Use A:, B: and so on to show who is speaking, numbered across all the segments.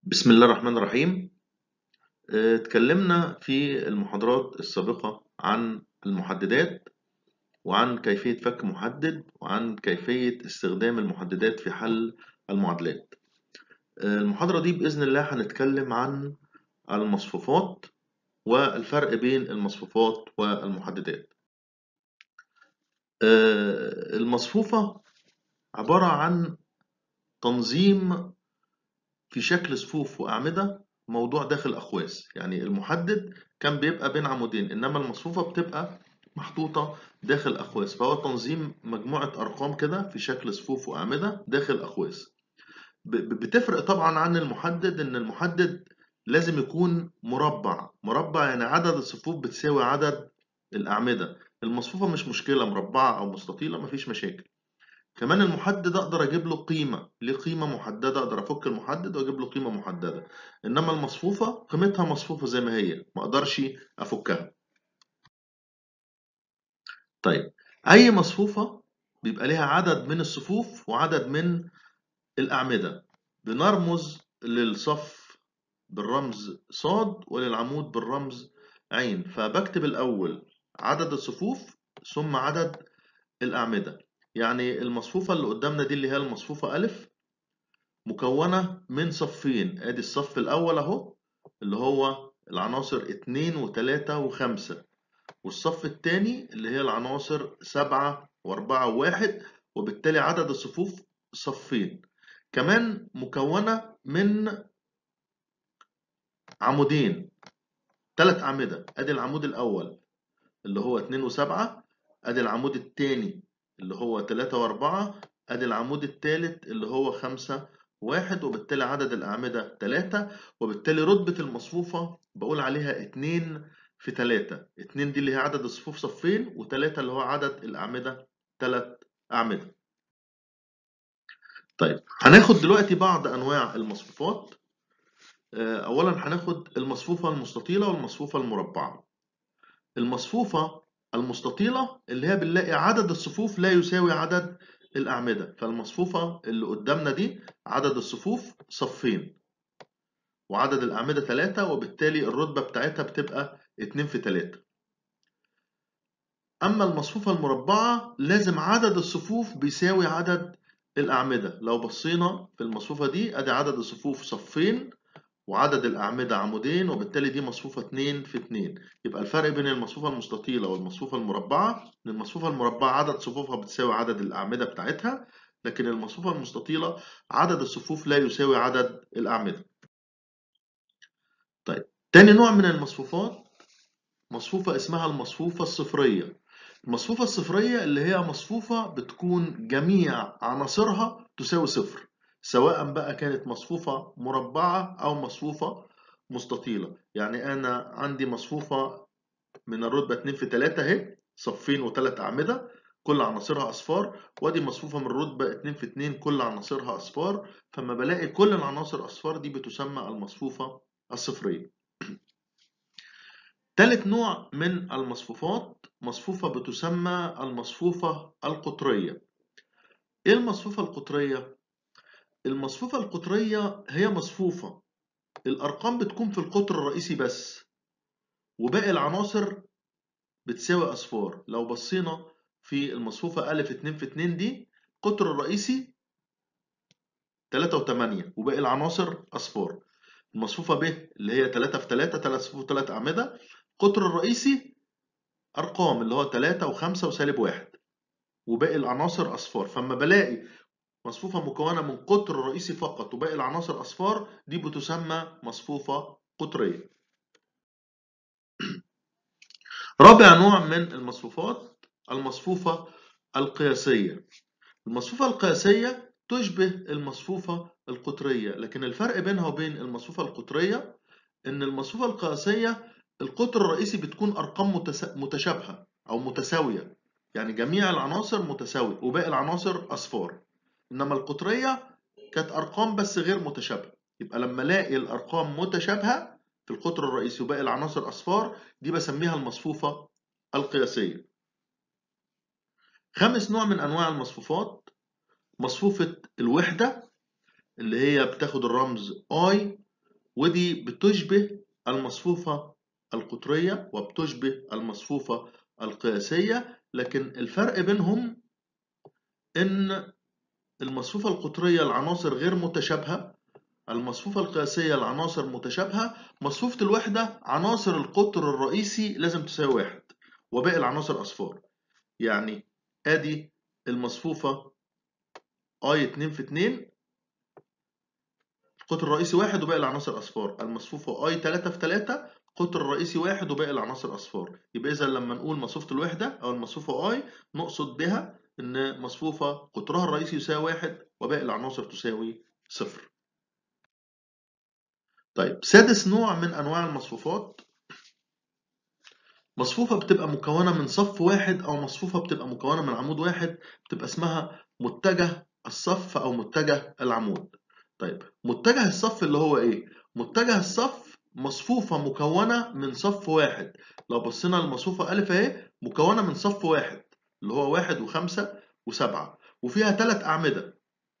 A: بسم الله الرحمن الرحيم آه، اتكلمنا في المحاضرات السابقة عن المحددات وعن كيفية فك محدد وعن كيفية استخدام المحددات في حل المعادلات آه، المحاضرة دي بإذن الله هنتكلم عن المصفوفات والفرق بين المصفوفات والمحددات آه، المصفوفة عبارة عن تنظيم في شكل صفوف وأعمدة موضوع داخل أقواس يعني المحدد كان بيبقى بين عمودين إنما المصفوفة بتبقى محطوطة داخل أقواس فهو تنظيم مجموعة أرقام كده في شكل صفوف وأعمدة داخل أقواس ب- ب- بتفرق طبعا عن المحدد إن المحدد لازم يكون مربع مربع يعني عدد الصفوف بتساوي عدد الأعمدة المصفوفة مش مشكلة مربعة أو مستطيلة مفيش مشاكل كمان المحدد اقدر اجيب له قيمه ليه قيمه محدده اقدر افك المحدد واجيب له قيمه محدده انما المصفوفه قيمتها مصفوفه زي ما هي ما اقدرش افكها طيب اي مصفوفه بيبقى ليها عدد من الصفوف وعدد من الاعمده بنرمز للصف بالرمز صاد وللعمود بالرمز عين فبكتب الاول عدد الصفوف ثم عدد الاعمده يعني المصفوفه اللي قدامنا دي اللي هي المصفوفه الف مكونة من صفين ادي الصف الاول اهو اللي هو العناصر اتنين وتلاتة وخمسة والصف التاني اللي هي العناصر سبعة واربعة وواحد وبالتالي عدد الصفوف صفين كمان مكونة من عمودين تلات أعمدة ادي العمود الاول اللي هو اتنين وسبعة ادي العمود التاني اللي هو تلاتة واربعة ادي العمود التالت اللي هو خمسة واحد وبالتالي عدد الأعمدة تلاتة وبالتالي رتبة المصفوفة بقول عليها اتنين في تلاتة اتنين دي اللي هي عدد الصفوف صفين وتلاتة اللي هو عدد الأعمدة تلات أعمدة طيب هناخد دلوقتي بعض أنواع المصفوفات آه، أولا هناخد المصفوفة المستطيلة والمصفوفة المربعة المصفوفة المستطيلة اللي هي بنلاقي عدد الصفوف لا يساوي عدد الأعمدة فالمصفوفة اللي قدامنا دي عدد الصفوف صفين وعدد الأعمدة ثلاثة وبالتالي الرتبة بتاعتها بتبقى اتنين في تلاتة أما المصفوفة المربعة لازم عدد الصفوف بيساوي عدد الأعمدة لو بصينا في المصفوفة دي أدي عدد الصفوف صفين وعدد الأعمدة عمودين وبالتالي دي مصفوفة 2 في 2 يبقى الفرق بين المصفوفة المستطيلة والمصفوفة المربعة إن المصفوفة المربعة عدد صفوفها بتساوي عدد الأعمدة بتاعتها لكن المصفوفة المستطيلة عدد الصفوف لا يساوي عدد الأعمدة طيب تاني نوع من المصفوفات مصفوفة اسمها المصفوفة الصفرية المصفوفة الصفرية اللي هي مصفوفة بتكون جميع عناصرها تساوي صفر سواء بقى كانت مصفوفة مربعة أو مصفوفة مستطيلة يعني أنا عندي مصفوفة من الرتبة 2 في 3 أهي صفين وثلاث أعمدة كل عناصرها أصفار وادي مصفوفة من الرتبة 2 في 2 كل عناصرها أصفار فما بلاقي كل العناصر أصفار دي بتسمى المصفوفة الصفرية تالت نوع من المصفوفات مصفوفة بتسمى المصفوفة القطرية إيه المصفوفة القطرية؟ المصفوفة القطرية هي مصفوفة الأرقام بتكون في القطر الرئيسي بس وباقي العناصر بتساوي أصفار لو بصينا في المصفوفة ألف اتنين في اتنين دي القطر الرئيسي تلاتة وتمانية وباقي العناصر أصفار المصفوفة ب اللي هي تلاتة في تلاتة تلات صفوف تلات أعمدة القطر الرئيسي أرقام اللي هو تلاتة وخمسة وسالب واحد وباقي العناصر أصفار فما بلاقي مصفوفة مكونة من قطر رئيسي فقط وباقي العناصر أصفار دي بتسمى مصفوفة قطرية رابع نوع من المصفوفات المصفوفة القياسية المصفوفة القياسية تشبه المصفوفة القطرية لكن الفرق بينها وبين المصفوفة القطرية إن المصفوفة القياسية القطر الرئيسي بتكون أرقام متس- متشابهة أو متساوية يعني جميع العناصر متساوية وباقي العناصر أصفار إنما القطرية كانت أرقام بس غير متشابهة يبقى لما ألاقي الأرقام متشابهة في القطر الرئيسي وباقي العناصر أصفار دي بسميها المصفوفة القياسية خامس نوع من أنواع المصفوفات مصفوفة الوحدة اللي هي بتاخد الرمز I ودي بتشبه المصفوفة القطرية وبتشبه المصفوفة القياسية لكن الفرق بينهم إن المصفوفة القطرية العناصر غير متشابهة المصفوفة القياسية العناصر متشابهة مصفوفة الوحدة عناصر القطر الرئيسي لازم تساوي واحد وباقي العناصر أصفار يعني آدي المصفوفة اي 2 في 2 القطر الرئيسي واحد وباقي العناصر أصفار المصفوفة اي 3 في 3 القطر الرئيسي واحد وباقي العناصر أصفار يبقى إذا لما نقول مصفوفة الوحدة أو المصفوفة اي نقصد بها إن مصفوفة قطرها الرئيسي يساوي واحد وباقي العناصر تساوي صفر طيب سادس نوع من أنواع المصفوفات مصفوفة بتبقى مكونة من صف واحد أو مصفوفة بتبقى مكونة من عمود واحد بتبقى اسمها متجه الصف أو متجه العمود طيب متجه الصف اللي هو إيه؟ متجه الصف مصفوفة مكونة من صف واحد لو بصينا للمصفوفة ألف أهي مكونة من صف واحد اللي هو واحد وخمسة وسبعة وفيها ثلاث أعمدة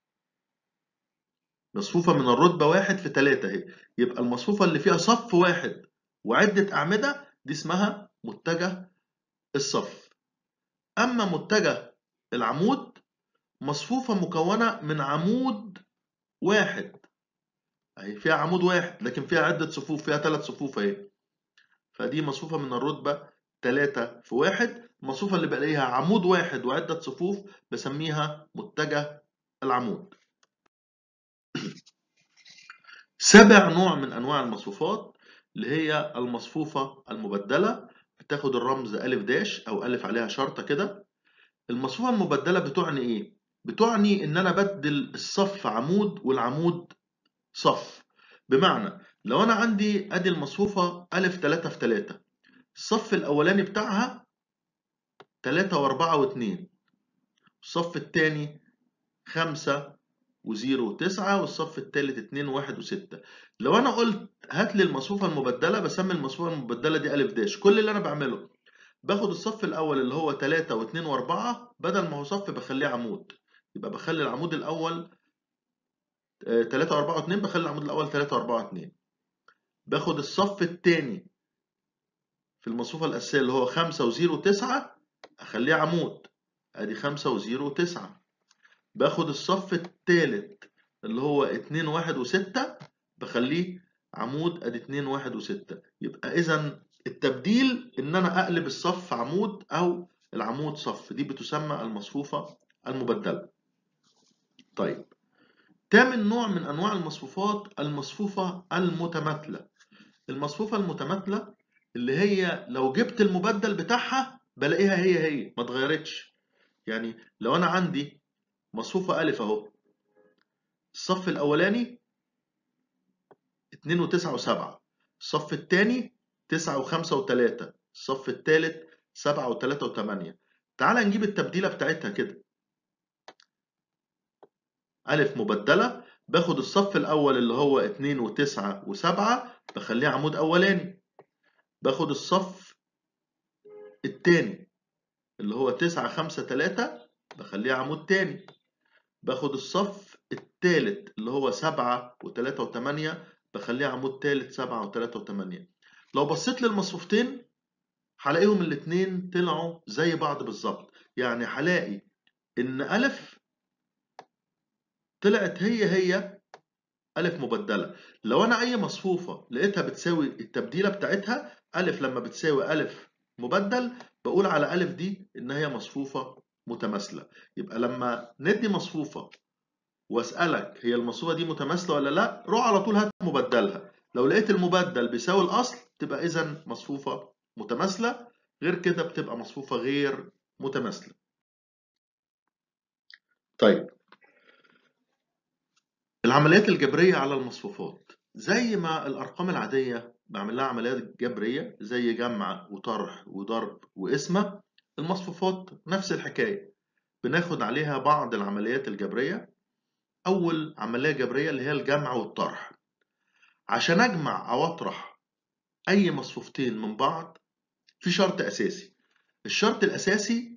A: مصفوفة من الرتبة واحد في تلاتة اهي يبقى المصفوفة اللي فيها صف واحد وعدة أعمدة دي اسمها متجه الصف أما متجه العمود مصفوفة مكونة من عمود واحد أهي فيها عمود واحد لكن فيها عدة صفوف فيها ثلاث صفوف أهي فدي مصفوفة من الرتبة تلاتة في واحد المصفوفة اللي بقى ليها عمود واحد وعدة صفوف بسميها متجه العمود سابع نوع من أنواع المصفوفات اللي هي المصفوفة المبدلة بتاخد الرمز ألف داش أو ألف عليها شرطة كده المصفوفة المبدلة بتعني إيه؟ بتعني إن أنا بدل الصف عمود والعمود صف بمعنى لو أنا عندي أدي المصفوفة ألف تلاتة في تلاتة الصف الأولاني بتاعها تلاتة وأربعة واتنين الصف التاني خمسة وزيرو وتسعة والصف التالت اتنين وواحد وستة لو أنا قلت هات لي المصفوفة المبدلة بسمي المصفوفة المبدلة دي ألف داش كل اللي أنا بعمله باخد الصف الأول اللي هو تلاتة واتنين وأربعة بدل ما هو صف بخليه عمود يبقى بخلي العمود الأول آه، تلاتة وأربعة واتنين بخلي العمود الأول تلاتة وأربعة واتنين باخد الصف التاني في المصفوفة الأساسية اللي هو خمسة وزيرو وتسعة أخليه عمود أدي خمسة وزيرو وتسعة باخد الصف التالت اللي هو اتنين واحد وستة بخليه عمود ادي اتنين واحد وستة يبقى اذا التبديل ان انا اقلب الصف عمود او العمود صف دي بتسمى المصفوفة المبدلة طيب تامن نوع من انواع المصفوفات المصفوفة المتماثلة المصفوفة المتماثلة اللي هي لو جبت المبدل بتاعها بلاقيها هي هي ما اتغيرتش يعني لو انا عندي مصفوفة ألف أهو الصف الأولاني اتنين وتسعة وسبعة الصف التاني تسعة وخمسة وتلاتة الصف التالت سبعة وتلاتة وتمانية تعال نجيب التبديلة بتاعتها كده ألف مبدلة باخد الصف الأول اللي هو اتنين وتسعة وسبعة بخليه عمود أولاني باخد الصف التاني اللي هو تسعة خمسة تلاتة بخليه عمود تاني باخد الصف التالت اللي هو سبعة وتلاتة وتمانية بخليه عمود تالت سبعة وتلاتة وتمانية لو بصيت للمصفوفتين هلاقيهم الاتنين طلعوا زي بعض بالظبط يعني هلاقي إن ألف طلعت هي هي ألف مبدلة لو أنا أي مصفوفة لقيتها بتساوي التبديلة بتاعتها ألف لما بتساوي ألف مبدل بقول على ألف دي إن هي مصفوفة متماثلة يبقى لما ندي مصفوفة واسألك هي المصفوفة دي متماثلة ولا لا روح على طول هات مبدلها لو لقيت المبدل بيساوي الأصل تبقى إذا مصفوفة متماثلة غير كده بتبقى مصفوفة غير متماثلة طيب العمليات الجبرية على المصفوفات زي ما الأرقام العادية بعمل لها عمليات جبرية زي جمع وطرح وضرب وقسمة المصفوفات نفس الحكاية بناخد عليها بعض العمليات الجبرية أول عملية جبرية اللي هي الجمع والطرح عشان أجمع أو أطرح أي مصفوفتين من بعض في شرط أساسي الشرط الأساسي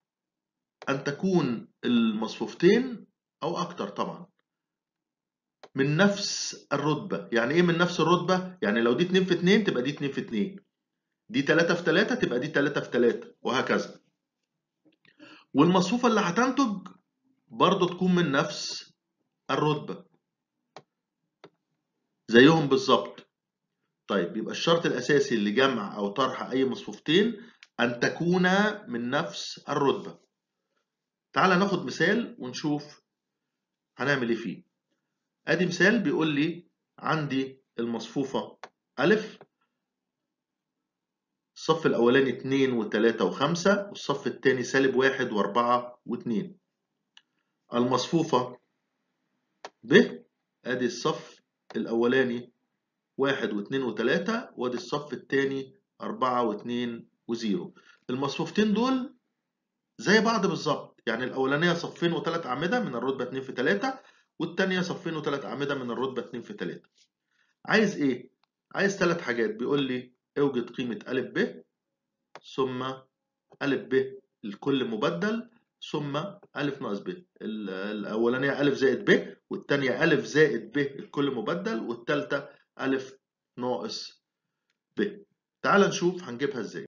A: أن تكون المصفوفتين أو أكتر طبعا من نفس الرتبة يعني ايه من نفس الرتبة يعني لو دي 2 في 2 تبقى دي 2 في 2 دي 3 في 3 تبقى دي 3 في 3 وهكذا والمصفوفة اللي هتنتج برضه تكون من نفس الرتبة زيهم بالظبط طيب يبقى الشرط الأساسي لجمع أو طرح أي مصفوفتين أن تكونا من نفس الرتبة تعال ناخد مثال ونشوف هنعمل ايه فيه ادي مثال بيقول لي عندي المصفوفة ألف الصف الأولاني اتنين وتلاتة وخمسة والصف التاني سالب واحد وأربعة واتنين المصفوفة ب ادي الصف الأولاني واحد واتنين وتلاتة وادي الصف التاني أربعة واتنين وزيرو المصفوفتين دول زي بعض بالظبط يعني الأولانية صفين وتلات أعمدة من الرتبة اتنين في تلاتة والتانية صفين وتلات أعمدة من الرتبة اتنين في تلاتة عايز إيه؟ عايز تلات حاجات بيقول لي اوجد قيمة أ ب ثم أ ب الكل مبدل ثم أ ناقص ب الأولانية أ زائد ب والتانية أ زائد ب الكل مبدل والتالتة أ ناقص ب تعال نشوف هنجيبها ازاي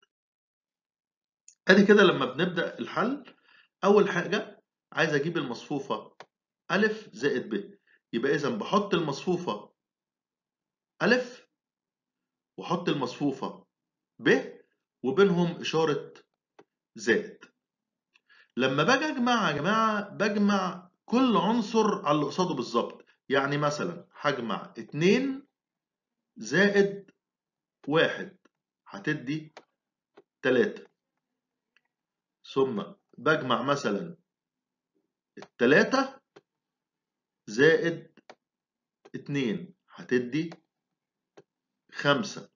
A: ادي كده لما بنبدأ الحل أول حاجة عايز أجيب المصفوفة أ زائد ب يبقى إذا بحط المصفوفة أ وأحط المصفوفة ب وبينهم إشارة زائد لما باجي أجمع يا جماعة بجمع كل عنصر على اللي قصاده بالظبط يعني مثلا هجمع اتنين زائد واحد هتدي تلاتة ثم بجمع مثلا التلاتة زائد اتنين هتدي خمسة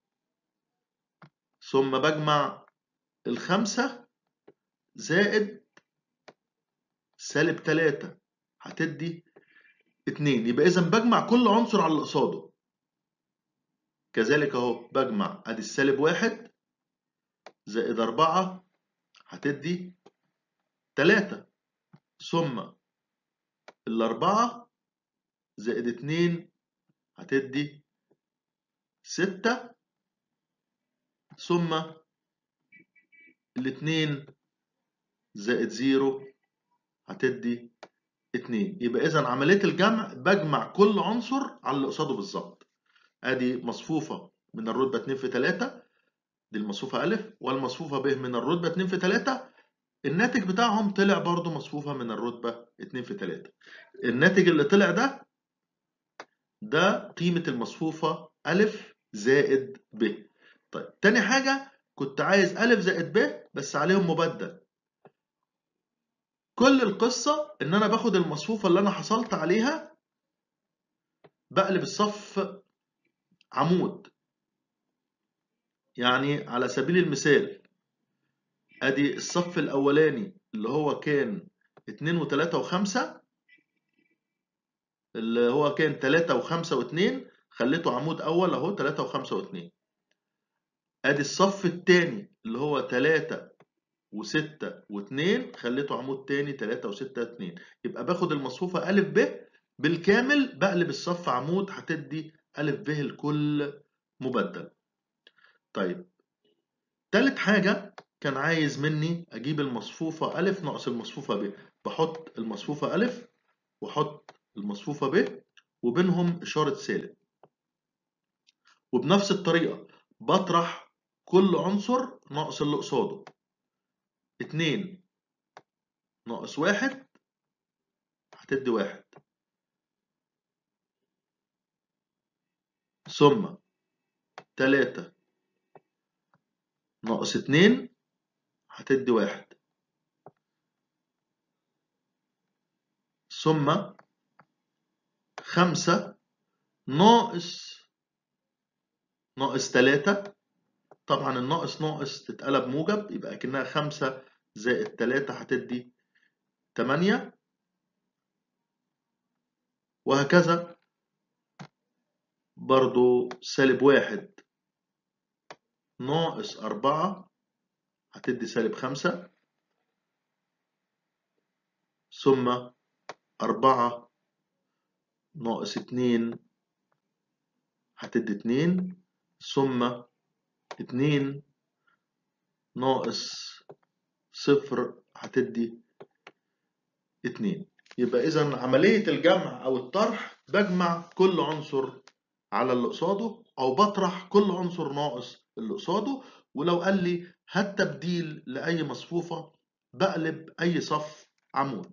A: ثم بجمع الخمسة زائد سالب تلاتة هتدي اتنين يبقى إذا بجمع كل عنصر على اللي قصاده كذلك أهو بجمع أدي السالب واحد زائد أربعة هتدي تلاتة ثم الأربعة زائد اتنين هتدي ستة ثم الاتنين زائد زيرو هتدي اتنين يبقى إذا عملية الجمع بجمع كل عنصر على اللي قصاده بالظبط ادي مصفوفة من الرتبة اتنين في تلاتة دي المصفوفة أ والمصفوفة ب من الرتبة 2 في 3 الناتج بتاعهم طلع برضو مصفوفة من الرتبة 2 في 3 الناتج اللي طلع ده ده قيمة المصفوفة أ زائد ب طيب تاني حاجة كنت عايز أ زائد ب بس عليهم مبدل كل القصة إن أنا باخد المصفوفة اللي أنا حصلت عليها بقلب الصف عمود يعني على سبيل المثال ادي الصف الاولاني اللي هو كان 2 و3 و5 اللي هو كان 3 و5 و2 خليته عمود اول اهو 3 و5 و2 ادي الصف الثاني اللي هو 3 و6 و2 خليته عمود تاني 3 و6 2 يبقى باخد المصفوفه ا ب بالكامل بقلب الصف عمود هتدي ا ب الكل مبدل طيب تالت حاجة كان عايز مني أجيب المصفوفة أ ناقص المصفوفة ب بحط المصفوفة أ وأحط المصفوفة ب وبينهم إشارة سالب وبنفس الطريقة بطرح كل عنصر ناقص اللي قصاده اتنين ناقص واحد هتدي واحد ثم تلاتة ناقص اتنين هتدي واحد ثم خمسة ناقص ناقص تلاتة طبعا الناقص ناقص تتقلب موجب يبقى كأنها خمسة زائد تلاتة هتدي تمانية وهكذا برضو سالب واحد ناقص أربعة هتدي سالب خمسة ثم أربعة ناقص اتنين هتدي اتنين ثم اتنين ناقص صفر هتدي اتنين يبقى إذا عملية الجمع أو الطرح بجمع كل عنصر على اللي قصاده أو بطرح كل عنصر ناقص اللي قصاده ولو قال لي هات تبديل لأي مصفوفة بقلب أي صف عمود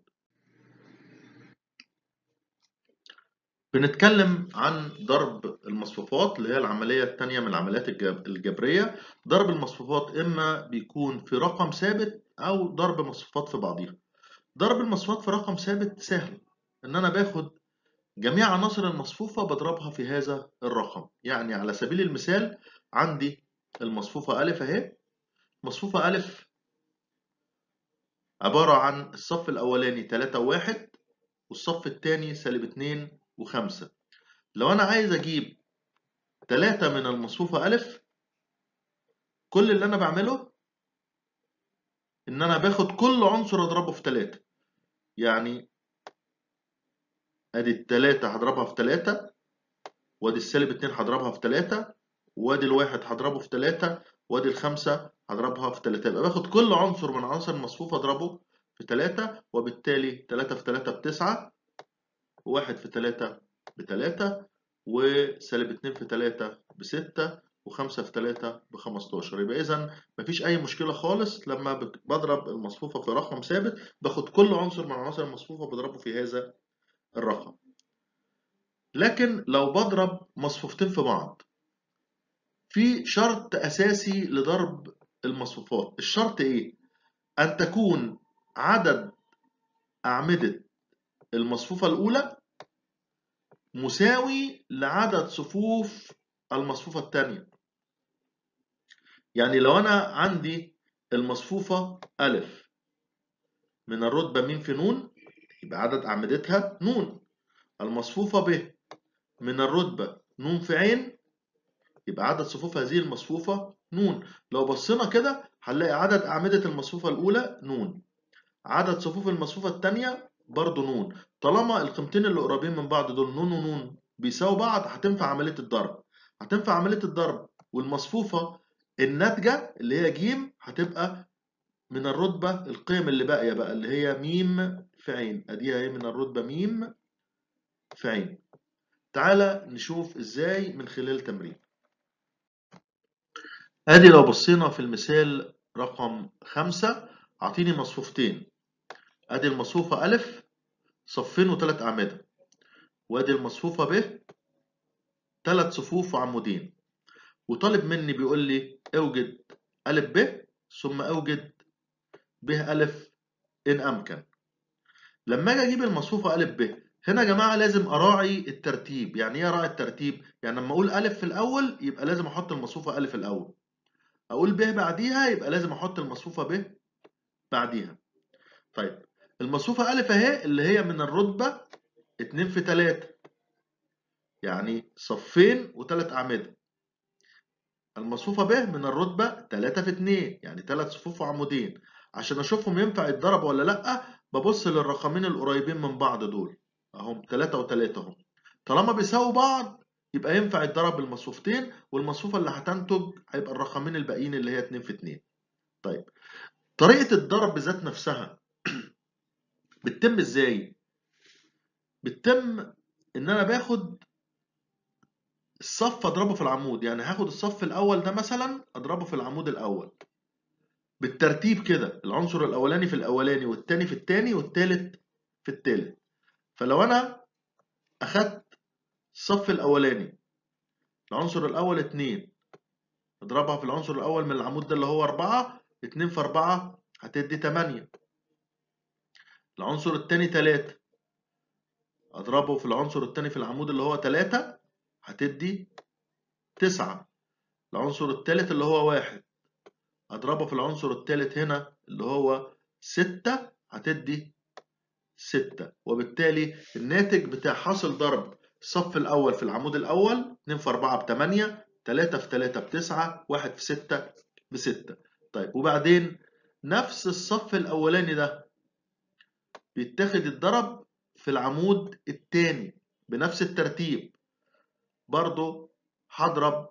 A: بنتكلم عن ضرب المصفوفات اللي هي العملية الثانية من العمليات الجبرية ضرب المصفوفات إما بيكون في رقم ثابت أو ضرب مصفوفات في بعضيها ضرب المصفوفات في رقم ثابت سهل إن أنا باخد جميع عناصر المصفوفة بضربها في هذا الرقم يعني على سبيل المثال عندي المصفوفة ألف أهي مصفوفة ألف عبارة عن الصف الأولاني 3 وواحد والصف الثاني سالب 2 وخمسة لو أنا عايز أجيب تلاتة من المصفوفة ألف كل اللي أنا بعمله إن أنا باخد كل عنصر أضربه في تلاتة يعني أدي التلاتة هضربها في تلاتة وأدي السالب اتنين هضربها في تلاتة وأدي الواحد هضربه في تلاتة وأدي الخمسة هضربها في تلاتة يبقى باخد كل عنصر من عناصر المصفوفة أضربه في تلاتة وبالتالي تلاتة في تلاتة بتسعة واحد في تلاتة بتلاتة وسالب اتنين في تلاتة بستة وخمسة في تلاتة بخمستاشر يبقى إذا مفيش أي مشكلة خالص لما بضرب المصفوفة في رقم ثابت باخد كل عنصر من عناصر المصفوفة بضربه في هذا الرقم لكن لو بضرب مصفوفتين في بعض في شرط أساسي لضرب المصفوفات الشرط إيه؟ أن تكون عدد أعمدة المصفوفة الأولى مساوي لعدد صفوف المصفوفة الثانية يعني لو أنا عندي المصفوفة ألف من الرتبة م في ن يبقى عدد أعمدتها ن المصفوفة ب من الرتبة ن في عين يبقى عدد صفوف هذه المصفوفة ن لو بصينا كده هنلاقي عدد أعمدة المصفوفة الأولى ن عدد صفوف المصفوفة الثانية برضه ن طالما القيمتين اللي قريبين من بعض دول ن ونون بيساووا بعض هتنفع عملية الضرب هتنفع عملية الضرب والمصفوفة الناتجة اللي هي ج هتبقى من الرتبة القيم اللي باقية بقى اللي هي م في عين اديها اهي من الرتبة م في عين تعالى نشوف ازاي من خلال تمرين ادي لو بصينا في المثال رقم خمسة اعطيني مصفوفتين ادي المصفوفة ألف صفين وثلاث أعمدة وادي المصفوفة ب ثلاث صفوف وعمودين وطالب مني بيقول لي اوجد ألف ب ثم اوجد ب ألف إن أمكن لما أجي أجيب المصفوفة ألف ب هنا يا جماعة لازم أراعي الترتيب يعني إيه أراعي الترتيب؟ يعني لما أقول ألف في الأول يبقى لازم أحط المصفوفة ألف الأول أقول ب بعديها يبقى لازم أحط المصفوفة ب بعديها طيب المصفوفة ألف أهي اللي هي من الرتبة اتنين في تلاتة يعني صفين وتلات أعمدة المصفوفة ب من الرتبة تلاتة في اتنين يعني تلات صفوف وعمودين عشان أشوفهم ينفع يتضربوا ولا لأ ببص للرقمين القريبين من بعض دول أهم تلاتة وتلاتة أهم طالما بيساووا بعض يبقى ينفع يتضرب بالمصفوفتين والمصفوفة اللي هتنتج هيبقى الرقمين الباقيين اللي هي اتنين في اتنين طيب طريقة الضرب ذات نفسها بتتم ازاي؟ بتتم ان انا باخد الصف اضربه في العمود يعني هاخد الصف الاول ده مثلا اضربه في العمود الاول بالترتيب كده العنصر الاولاني في الاولاني والتاني في التاني والتالت في التالت فلو انا اخدت الصف الاولاني العنصر الاول اتنين اضربها في العنصر الاول من العمود ده اللي هو اربعة اتنين في اربعة هتدي تمانية العنصر التاني تلاتة اضربه في العنصر التاني في العمود اللي هو تلاتة هتدي تسعة العنصر التالت اللي هو واحد اضربه في العنصر التالت هنا اللي هو ستة هتدي ستة وبالتالي الناتج بتاع حاصل ضرب الصف الأول في العمود الأول 2 في 4 ب 8 3 في 3 ب 9 1 في 6 ب 6 طيب وبعدين نفس الصف الأولاني ده بيتاخد الضرب في العمود الثاني بنفس الترتيب برضو هضرب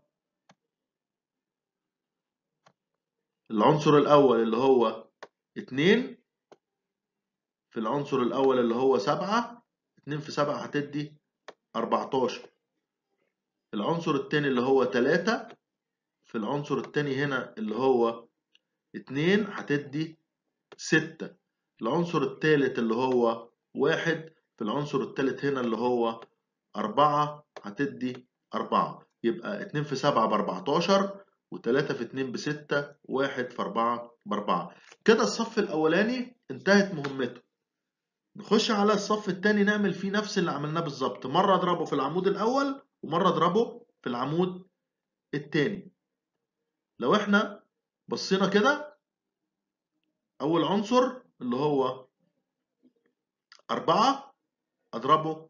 A: العنصر الأول اللي هو اتنين في العنصر الأول اللي هو سبعة اتنين في سبعة هتدي أربعتاشر العنصر التاني اللي هو تلاتة في العنصر التاني هنا اللي هو اتنين هتدي ستة العنصر التالت اللي هو واحد في العنصر التالت هنا اللي هو أربعة هتدي أربعة يبقى اتنين في سبعة بأربعتاشر وتلاتة في اتنين بستة واحد في أربعة بأربعة كده الصف الأولاني انتهت مهمته نخش على الصف التاني نعمل فيه نفس اللي عملناه بالظبط مرة أضربه في العمود الأول ومرة أضربه في العمود التاني لو احنا بصينا كده أول عنصر اللي هو أربعة أضربه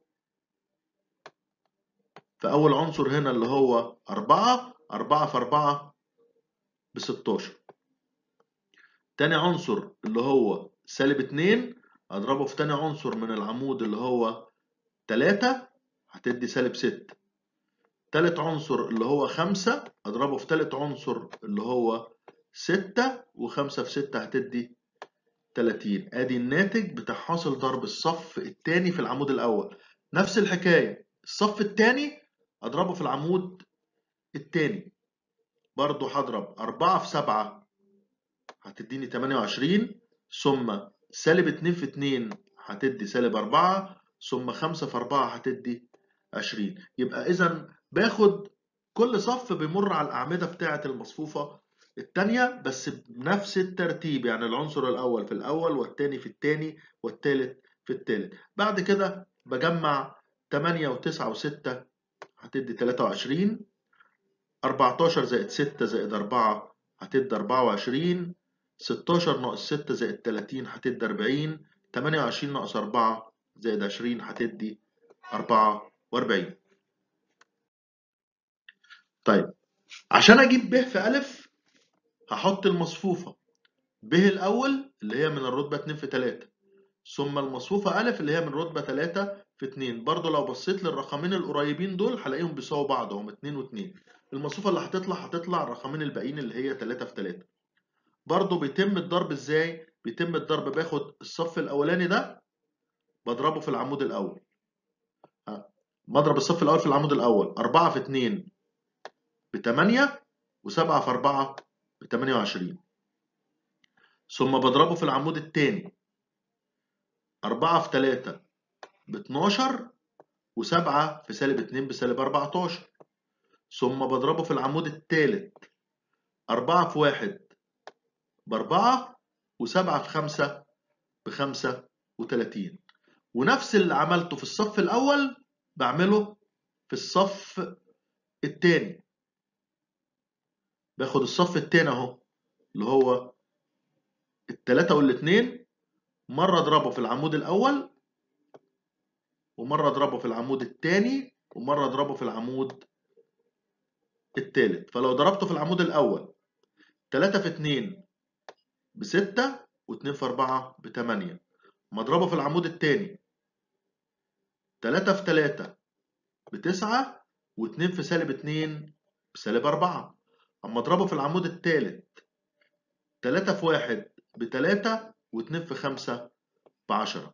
A: في أول عنصر هنا اللي هو أربعة أربعة في أربعة بستاشر تاني عنصر اللي هو سالب اتنين أضربه في تاني عنصر من العمود اللي هو تلاتة هتدي سالب ستة تالت عنصر اللي هو خمسة أضربه في تالت عنصر اللي هو ستة وخمسة في ستة هتدي تلاتين ادي الناتج بتاع حاصل ضرب الصف التاني في العمود الأول نفس الحكاية الصف التاني أضربه في العمود التاني برضو هضرب أربعة في سبعة هتديني تمانية وعشرين ثم سالب اتنين في اتنين هتدي سالب أربعة ثم خمسة في أربعة هتدي عشرين يبقى إذا باخد كل صف بيمر على الأعمدة بتاعة المصفوفة التانية بس بنفس الترتيب يعني العنصر الأول في الأول والتاني في التاني والتالت في التالت بعد كده بجمع تمانية وتسعة وستة هتدي تلاتة وعشرين أربعتاشر زائد ستة زائد أربعة هتدي أربعة وعشرين ستاشر ناقص ستة زائد تلاتين هتدي أربعين تمانية وعشرين ناقص أربعة زائد عشرين هتدي أربعة وأربعين طيب عشان أجيب ب في ألف هحط المصفوفة ب الأول اللي هي من الرتبة اتنين في تلاتة ثم المصفوفة ألف اللي هي من رتبة تلاتة في اتنين برضو لو بصيت للرقمين القريبين دول هلاقيهم بيساووا بعض هم اتنين واتنين المصفوفة اللي هتطلع هتطلع الرقمين الباقيين اللي هي تلاتة في تلاتة برضو بيتم الضرب ازاي؟ بيتم الضرب باخد الصف الأولاني ده بضربه في العمود الأول بضرب الصف الأول في العمود الأول أربعة في اتنين بتمانية وسبعة في أربعة بتمانية وعشرين ثم بضربه في العمود التاني أربعة في تلاتة باتناشر وسبعة في سالب اتنين بسالب أربعتاشر ثم بضربه في العمود التالت أربعة في واحد بأربعة وسبعة في خمسة بخمسة وتلاتين ونفس اللي عملته في الصف الأول بعمله في الصف التاني باخد الصف التاني أهو اللي هو التلاتة والاتنين مرة أضربه في العمود الأول ومرة أضربه في العمود التاني ومرة أضربه في العمود التالت فلو ضربته في العمود الأول تلاتة في اتنين بستة واتنين في أربعة بتمانية مضربه في العمود التاني تلاتة في تلاتة بتسعة واتنين في سالب اتنين بسالب أربعة أما أضربه في العمود التالت تلاتة في واحد بتلاتة واتنين في خمسة بعشرة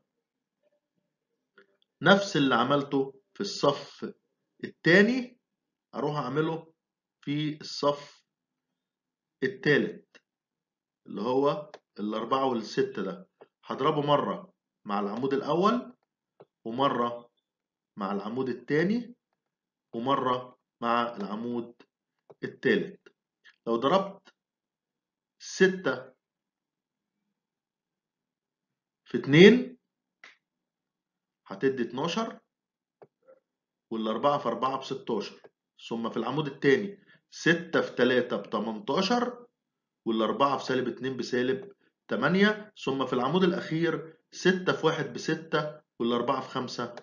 A: نفس اللي عملته في الصف التاني أروح أعمله في الصف التالت اللي هو الأربعة والستة ده هضربه مرة مع العمود الأول ومرة مع العمود التاني ومرة مع العمود التالت لو ضربت ستة في اتنين هتدي اتناشر والأربعة في أربعة بستاشر ثم في العمود التاني ستة في تلاتة بتمنتاشر والأربعة في سالب اتنين بسالب تمانية ثم في العمود الأخير ستة في واحد بستة والأربعة في خمسة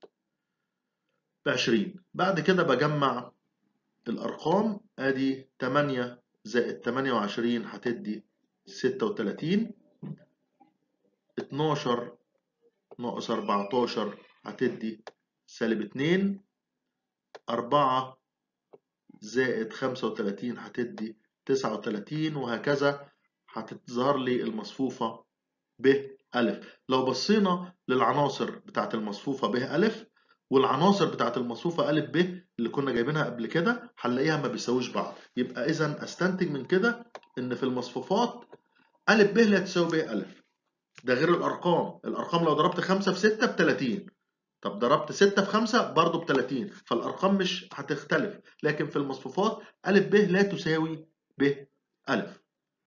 A: بعشرين بعد كده بجمع الأرقام أدي تمانية زائد تمانية وعشرين هتدي ستة وتلاتين اتناشر ناقص أربعتاشر هتدي سالب 2 4 زائد 35 هتدي 39 وهكذا هتظهر لي المصفوفة ب ألف لو بصينا للعناصر بتاعت المصفوفة ب ألف والعناصر بتاعت المصفوفة ألف ب اللي كنا جايبينها قبل كده هنلاقيها ما بيساويش بعض يبقى إذا أستنتج من كده إن في المصفوفات ألف ب لا تساوي ب ألف ده غير الأرقام الأرقام لو ضربت 5 في 6 ب 30 طب ضربت 6 في 5 برضه ب 30 فالأرقام مش هتختلف لكن في المصفوفات أ ب لا تساوي ب أ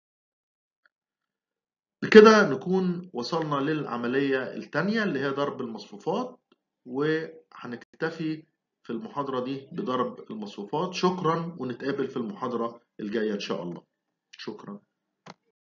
A: بكده نكون وصلنا للعملية الثانية اللي هي ضرب المصفوفات وهنكتفي في المحاضرة دي بضرب المصفوفات شكرا ونتقابل في المحاضرة الجاية إن شاء الله شكرا